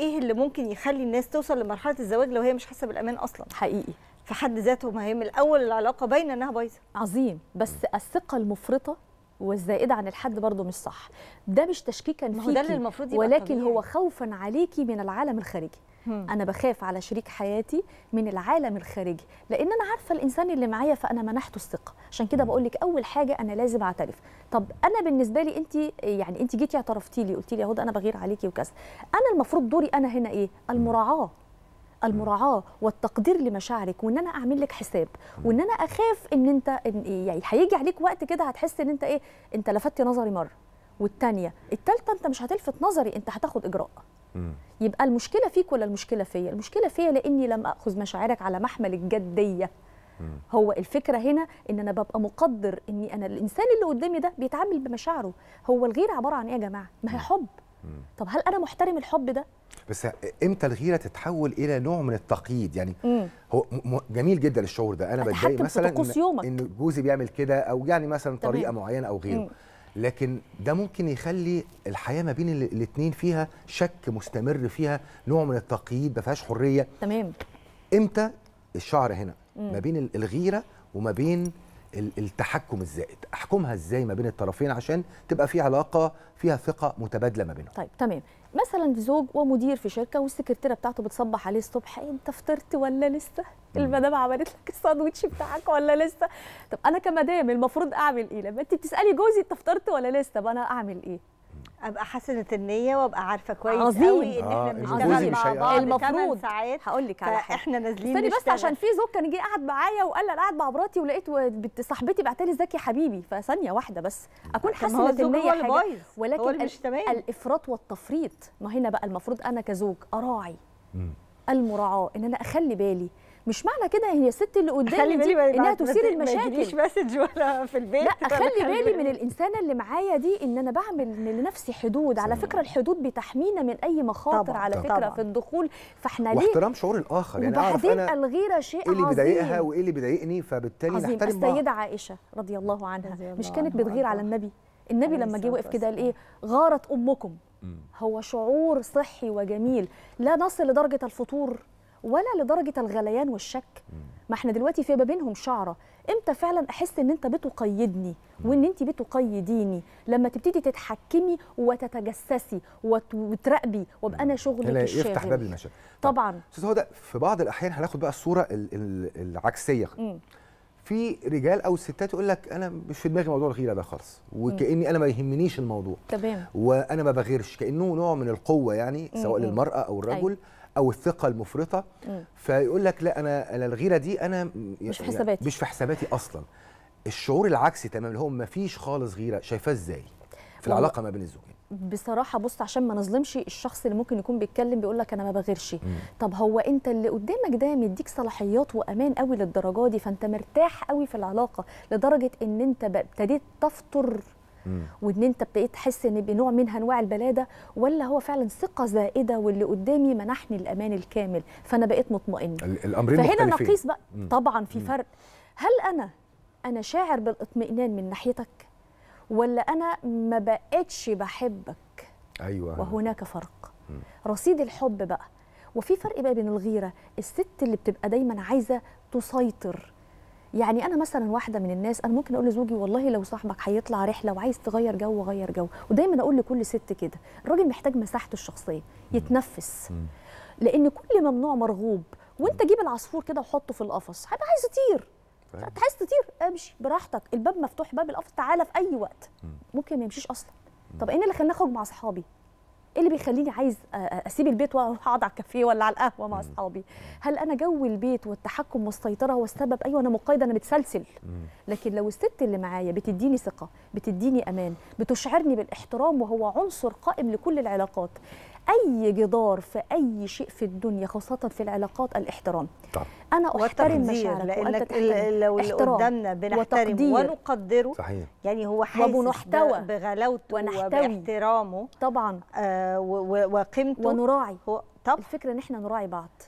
ايه اللي ممكن يخلي الناس توصل لمرحله الزواج لو هي مش حاسه بالامان اصلا حقيقي في حد ذاته ما هي من الاول العلاقه باينه انها بايظه عظيم بس الثقه المفرطه والزائده عن الحد برضه مش صح ده مش تشكيكا ما هو ده اللي فيكي المفروض يبقى ولكن طبيعي. هو خوفا عليكي من العالم الخارجي هم. انا بخاف على شريك حياتي من العالم الخارجي لان انا عارفه الانسان اللي معايا فانا منحته الثقه عشان كده بقول لك اول حاجه انا لازم اعترف طب انا بالنسبه لي انت يعني انت جيتي اعترفتي لي قلتي لي يا هدى انا بغير عليكي وكذا انا المفروض دوري انا هنا ايه المراعاه المراعاه والتقدير لمشاعرك وان انا اعمل لك حساب وان انا اخاف ان انت إن يعني هيجي عليك وقت كده هتحس ان انت ايه انت لفتت نظري مره والتانيه التالته انت مش هتلفت نظري انت هتاخد اجراء مم. يبقى المشكله فيك ولا المشكله فيا المشكله فيا لاني لم اخذ مشاعرك على محمل الجديه هو الفكره هنا ان انا ببقى مقدر اني انا الانسان اللي قدامي ده بيتعامل بمشاعره هو الغيره عباره عن ايه يا جماعه ما هي حب طب هل انا محترم الحب ده بس امتى الغيره تتحول الى نوع من التقييد يعني مم. هو م- م- جميل جدا الشعور ده انا أتحكم بتضايق في مثلا طقوس إن- يومك. ان جوزي بيعمل كده او يعني مثلا تمام. طريقه معينه او غيره مم. لكن ده ممكن يخلي الحياه ما بين الاثنين فيها شك مستمر فيها نوع من التقييد ما فيهاش حريه تمام امتى الشعر هنا ما بين ال- الغيره وما بين ال- التحكم الزائد احكمها ازاي ما بين الطرفين عشان تبقى في علاقه فيها ثقه متبادله ما بينهم طيب تمام مثلا زوج ومدير في شركه والسكرتيره بتاعته بتصبح عليه الصبح إيه انت فطرت ولا لسه المدام عملت لك الساندوتش بتاعك ولا لسه طب انا كمدام المفروض اعمل ايه لما انت بتسالي جوزي انت فطرت ولا لسه طب انا اعمل ايه ابقى حسنه النيه وابقى عارفه كويس عظيم. قوي ان آه، احنا إن جوزي بنشتغل مش مع هي- بعض المفروض 8 ساعات هقول لك على حاجه فاحنا نازلين استني بس نشتغل. عشان في زوج كان جه قاعد معايا وقال انا قاعد مع مراتي ولقيت و- بنت صاحبتي بعتلي ازيك يا حبيبي فثانيه واحده بس اكون طب ما هو حاسه الزوج النيه هو اللي حاجه بايظ هو ولكن اللي مش ال- تمام الافراط والتفريط ما هنا بقى المفروض انا كزوج اراعي مم. المراعاه ان انا اخلي بالي مش معنى كده هي الست اللي خلي قدامي بالي دي ما- انها ما- تثير ما المشاكل يجيليش مسج ولا في البيت لا ولا اخلي خلي بالي من الانسانه اللي معايا دي ان انا بعمل لنفسي حدود على فكره الحدود بتحمينا من اي مخاطر طبعاً، على طبعاً. فكره في الدخول فاحنا ليه واحترام شعور الاخر يعني اعرف وبعدين انا الغيره شيء ايه اللي عظيم بيضايقها وايه اللي بيضايقني فبالتالي عظيم نحترم بعض السيده عائشه رضي الله عنها رضي الله مش كانت عنها بتغير على وأرضاها. النبي النبي عليه لما جه الصلاة وقف كده قال ايه والسلام. غارت امكم مم. هو شعور صحي وجميل لا نصل لدرجه الفطور ولا لدرجه الغليان والشك ما احنا دلوقتي في ما بينهم شعره امتى فعلا احس ان انت بتقيدني وان انت بتقيديني لما تبتدي تتحكمي وتتجسسي وت- وتراقبي وابقى انا شغلك هنا الشاغل يفتح باب المشاكل طب، طبعا استاذ هدى في بعض الاحيان هناخد بقى الصوره ال- ال- العكسيه مم. في رجال او ستات يقول لك انا مش في دماغي موضوع الغيره ده خالص وكاني انا ما يهمنيش الموضوع تمام وانا ما بغيرش كانه نوع من القوه يعني سواء مم. للمراه او الرجل او الثقه المفرطه مم. فيقول لك لا انا انا الغيره دي انا م- مش في يعني حساباتي. مش في حساباتي اصلا الشعور العكسي تماما اللي هو ما فيش خالص غيره شايفاه ازاي في والله- العلاقه ما بين الزوجين بصراحه بص عشان ما نظلمش الشخص اللي ممكن يكون بيتكلم بيقول لك انا ما بغيرش طب هو انت اللي قدامك ده مديك صلاحيات وامان قوي للدرجه دي فانت مرتاح قوي في العلاقه لدرجه ان انت بقى ابتديت تفطر مم. وان انت ابتديت تحس ان بنوع من انواع البلاده ولا هو فعلا ثقه زائده واللي قدامي منحني الامان الكامل فانا بقيت مطمئن ال- الامرين فهنا مختلفين نقيس بقى مم. طبعا في فرق هل انا انا شاعر بالاطمئنان من ناحيتك ولا انا ما بقتش بحبك ايوه وهناك فرق رصيد الحب بقى وفي فرق بقى بين الغيره الست اللي بتبقى دايما عايزه تسيطر يعني انا مثلا واحده من الناس انا ممكن اقول لزوجي والله لو صاحبك هيطلع رحله وعايز تغير جو غير جو ودايما اقول لكل ست كده الراجل محتاج مساحته الشخصيه يتنفس لان كل ممنوع مرغوب وانت جيب العصفور كده وحطه في القفص هيبقى عايز يطير فاهم. انت عايز تطير امشي براحتك الباب مفتوح باب القفص تعالى في اي وقت ممكن ما يمشيش اصلا طب ايه اللي خلاني اخرج مع اصحابي ايه اللي بيخليني عايز أ- أ- اسيب البيت واروح اقعد على الكافيه ولا على القهوه مع اصحابي هل انا جو البيت والتحكم والسيطره هو السبب ايوه انا مقيده انا متسلسل لكن لو الست اللي معايا بتديني ثقه بتديني امان بتشعرني بالاحترام وهو عنصر قائم لكل العلاقات اي جدار في اي شيء في الدنيا خاصه في العلاقات الاحترام طب انا احترم والتقدير مشاعرك وانت لانك تحترم ال- لو اللي احترام قدامنا بنحترمه وتقدير. ونقدره صحيح يعني هو حاسس وبنحتوى. ب- بغلاوته ونحتوي. وباحترامه طبعا آه و- و- وقيمته ونراعي هو طب الفكره ان احنا نراعي بعض